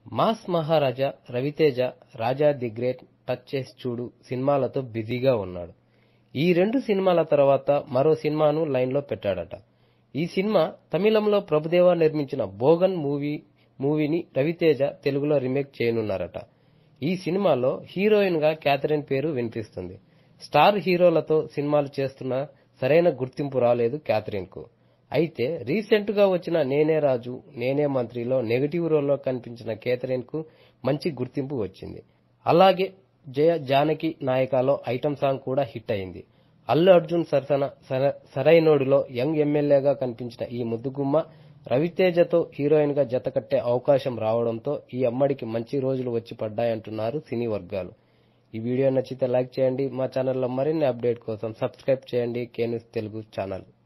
mass Maharaja Ravi Teja Raja the great touch చేసి చూడు సినిమాలతో బిజీగా ఉన్నాడు ఈ రెండు సినిమాల తర్వాత మరో సినిమాను లైన్లో పెట్టాడట ఈ సినిమా తమిళంలో ప్రభుదేవా నిర్మించిన బోగన్ మూవీ మూవీని రవితేజ తెలుగులో రీమేక్ చేయనున్నారట ఈ సినిమాలో హీరోయిన్ గా క్యాథరిన్ పేరు వినిపిస్తుంది స్టార్ హీరోలతో సినిమాలు చేస్తున్న సరైన గుర్తింపు రాలేదు క్యాథరిన్ కు అయితే రీసెంట్ గా వచ్చిన నేనే రాజు నేనే మంత్రిలో నెగటివ్ రోల్లో కనిపించిన కేథరిన్ కు మంచి గుర్తింపు వచ్చింది అలాగే జయ జానకి నాయకలో ఐటమ్ సాంగ్ కూడా హిట్ అయింది అల్లు అర్జున్ సరసన సర- సరైనోడిలో యంగ్ ఎమ్మెల్యేగా కనిపించిన ఈ ముద్దుగుమ్మ రవితేజతో హీరోయిన్ గా జతకట్టే అవకాశం రావడంతో ఈ అమ్మడికి మంచి రోజులు వచ్చి పడ్డాయంటున్నారు సినీ వర్గాలు ఈ వీడియో నచ్చితే లైక్ చేయండి మా ఛానల్లో మరిన్ని అప్డేట్ కోసం సబ్స్క్రైబ్ చేయండి కే న్యూస్ తెలుగు ఛానల్